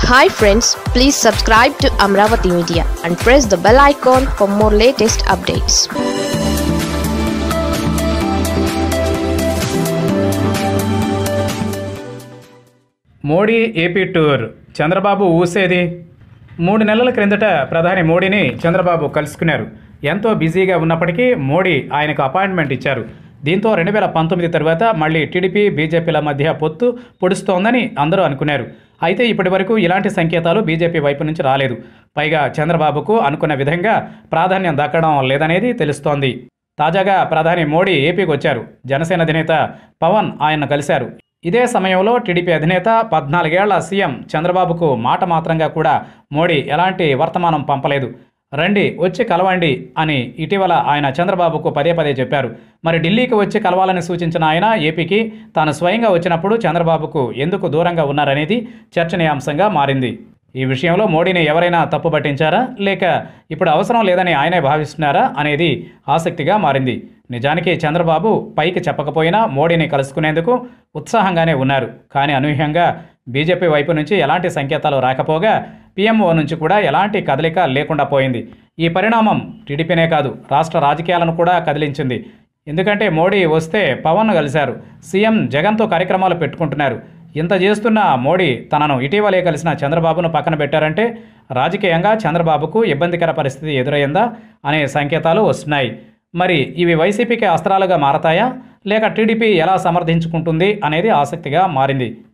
hi friends please subscribe to Amaravati media and press the bell icon for more latest updates Modi AP tour Chandrababu ఊసేది మూడు నెలల క్రిందట ప్రధాని మోడీని చంద్రబాబు కలుసుకున్నారు ఎంతో బిజీగా ఉన్నప్పటికీ మోడీ ఆయనకు అపాయింట్మెంట్ ఇచ్చారు దీంతో రెండు వేల పంతొమ్మిది తర్వాత మళ్ళీ టీడీపీ బీజేపీల మధ్య పొత్తు పొడుస్తోందని అందరూ అనుకున్నారు అయితే ఇప్పటి వరకు ఇలాంటి సంకేతాలు బీజేపీ వైపు నుంచి రాలేదు పైగా చంద్రబాబుకు అనుకున్న విధంగా ప్రాధాన్యం దక్కడం లేదనేది తెలుస్తోంది తాజాగా ప్రధాని మోడీ ఏపీకి వచ్చారు జనసేన అధినేత పవన్ ఆయన్ను కలిశారు ఇదే సమయంలో టీడీపీ అధినేత పద్నాలుగేళ్ల సీఎం చంద్రబాబుకు మాట మాత్రంగా కూడా మోడీ ఎలాంటి వర్తమానం పంపలేదు రండి వచ్చి కలవండి అని ఇటీవల ఆయన చంద్రబాబుకు పదే పదే చెప్పారు మరి ఢిల్లీకి వచ్చి కలవాలని సూచించిన ఆయన ఏపీకి తాను స్వయంగా వచ్చినప్పుడు చంద్రబాబుకు ఎందుకు దూరంగా ఉన్నారనేది చర్చనీయాంశంగా మారింది ఈ విషయంలో మోడీని ఎవరైనా తప్పు పట్టించారా లేక ఇప్పుడు అవసరం లేదని ఆయనే భావిస్తున్నారా అనేది ఆసక్తిగా మారింది నిజానికి చంద్రబాబు పైకి చెప్పకపోయినా మోడీని కలుసుకునేందుకు ఉత్సాహంగానే ఉన్నారు కానీ అనూహ్యంగా బీజేపీ వైపు నుంచి ఎలాంటి సంకేతాలు రాకపోగా పీఎంఓ నుంచి కూడా ఎలాంటి కదలిక లేకుండా పోయింది ఈ పరిణామం టీడీపీనే కాదు రాష్ట్ర రాజకీయాలను కూడా కదిలించింది ఎందుకంటే మోడీ వస్తే పవన్ కలిశారు సీఎం జగన్తో కార్యక్రమాలు పెట్టుకుంటున్నారు ఇంత చేస్తున్న మోడీ తనను ఇటీవలే కలిసిన చంద్రబాబును పక్కన పెట్టారంటే రాజకీయంగా చంద్రబాబుకు ఇబ్బందికర పరిస్థితి ఎదురయ్యిందా అనే సంకేతాలు వస్తున్నాయి మరి ఇవి వైసీపీకి అస్త్రాలుగా మారతాయా లేక టీడీపీ ఎలా సమర్థించుకుంటుంది అనేది ఆసక్తిగా మారింది